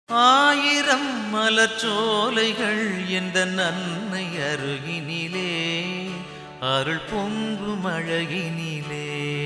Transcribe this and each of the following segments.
ஆயிரம் மலர்ச்சோலைகள் எந்த நன்மை அருகினிலே அருள் பொங்கும் அழகினிலே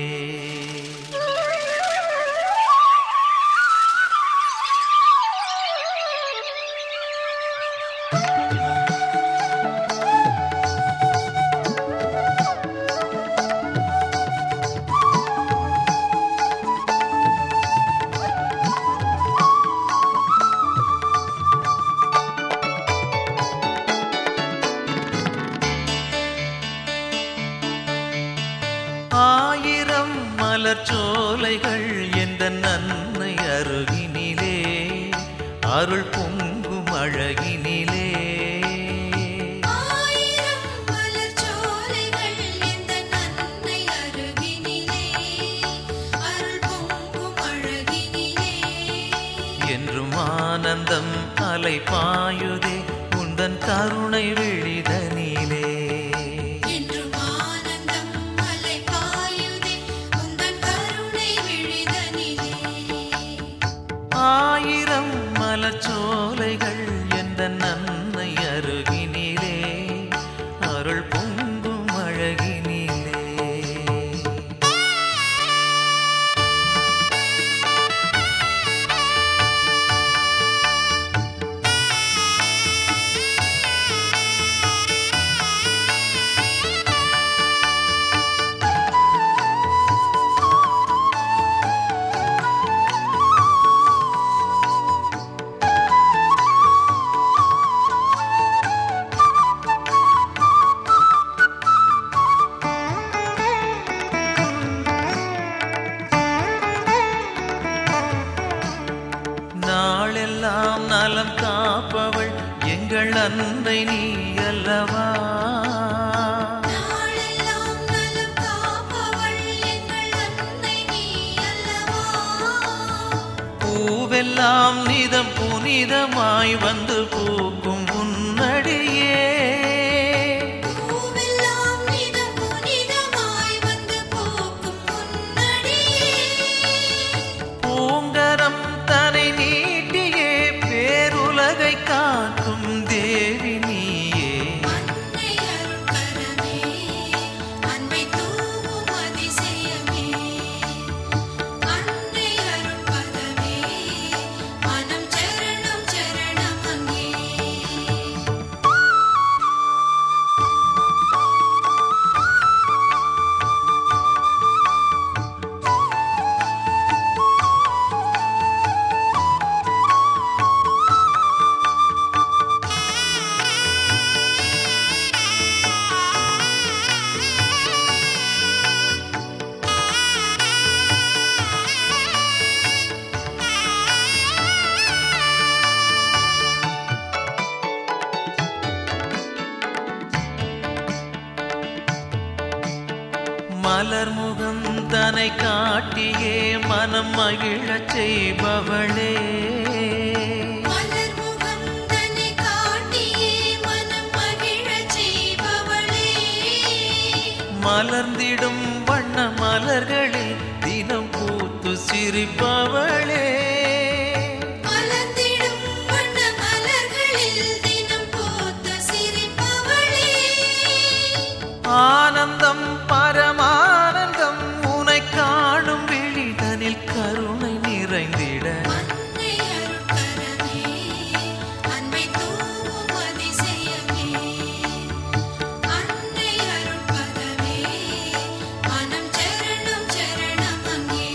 ஆயிரம் மலர்ச்சோலைகள் எந்த நன்மை அருகினிலே அருள் பொங்கும் அழகினிலே ஆயிரம் மலர்ச்சோலைகள் எந்த நன்மை அருகினிலே அருள் பொங்கும் அழகினிலே என்றும் ஆனந்தம் அலை பாயுதே உந்தன் கருணை விழிதனிலே என்றும் ஆனந்தம் மலை பாயுதே உந்தன் கருணை விழிதனிலே ஆயிரம் மலர்ச்சோலைகள் எந்த நன்மை அருகினிலே அருள் பொங்கும் அழகினிலே நாளெல்லாம் நலம் காப்பவள் எங்கள் அன்னை நீ அல்லவா நாளெல்லாம் நலம் காப்பவள் எங்கள் அன்னை நீ அல்லவா பூவெல்லாம் நிதம் புனிதமாய் வந்து பூக்கும் உன்னடியே பூவெல்லாம் நிதம் புனிதமாய் வந்து பூக்கும் முன்னடியே பூங்கரம் தனை நீட்டியே பேருலகை காக்கும் தேவி நீயே அன்னை அருட்கரமே அன்பை தூவும் அதிசயமே அன்னை அருட்பதமே மனம் சரணம் சரணம் அங்கே மலர் முகம் தனை காட்டியே மனம் மகிழச் செய்பவளே மலர் முகம் தன்னை காட்டியே மனம் மகிழச் செய்பவளே மலர்ந்திடும் வண்ண மலர்களில் தினம் பூத்து சிரிப்பவளே மலர்ந்திடும் வண்ண மலர்களில் தினம் பூத்து சிரிப்பவளே ஆனந்தம் பரமானந்தம் உனை காணும் விழிதனில் கருணை நிறைந்திட அன்னை அருட்கரமே அன்பை தூவும் அதிசயமே அன்னை அருட்பதமே மனம் சரணம் சரணம் அங்கே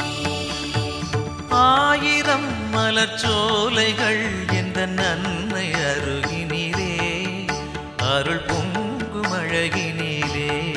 ஆயிரம் மலர்ச்சோலைகள் எந்த நன்மை அருகினிலே அருள் பொங்கும் அழகினிலே